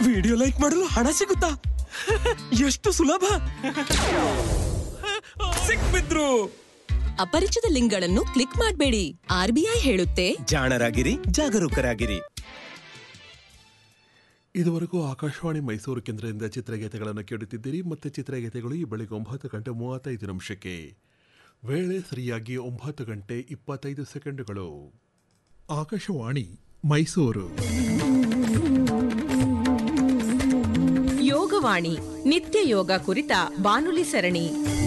video like ಮಾಡಲು ಹಣ ಸಿಗುತ್ತಾ ಎಷ್ಟು ಸುಲಭ ಸಿಕ್ಬಿದ್ರು ಅಪರಿಚಿತ ಲಿಂಕ್ಗಳನ್ನು ಕ್ಲಿಕ್ ಮಾಡಬೇಡಿ ಆರ್ಬಿಐ ಹೇಳುತ್ತೆ ಜಾಣರಾಗಿರಿ ಜಾಗರೂಕರಾಗಿರಿ ಇದುವರೆಗೂ ಆಕಾಶವಾಣಿ ಮೈಸೂರು ಕೇಂದ್ರದಿಂದ ಚಿತ್ರಗೀತೆಗಳನ್ನು ಕೇಳುತ್ತಿದ್ದೀರಿ ಮತ್ತೆ ಚಿತ್ರಗೀತೆಗಳು ಈ ಬೆಳಿಗ್ಗೆ ಒಂಬತ್ತು ಗಂಟೆ ಮೂವತ್ತೈದು ನಿಮಿಷಕ್ಕೆ ವೇಳೆ ಸರಿಯಾಗಿ ಒಂಬತ್ತು ಗಂಟೆ ಇಪ್ಪತ್ತೈದು ಸೆಕೆಂಡುಗಳು ಆಕಾಶವಾಣಿ ಮೈಸೂರು ಯೋಗವಾಣಿ ನಿತ್ಯ ಯೋಗ ಕುರಿತ ಬಾನುಲಿ ಸರಣಿ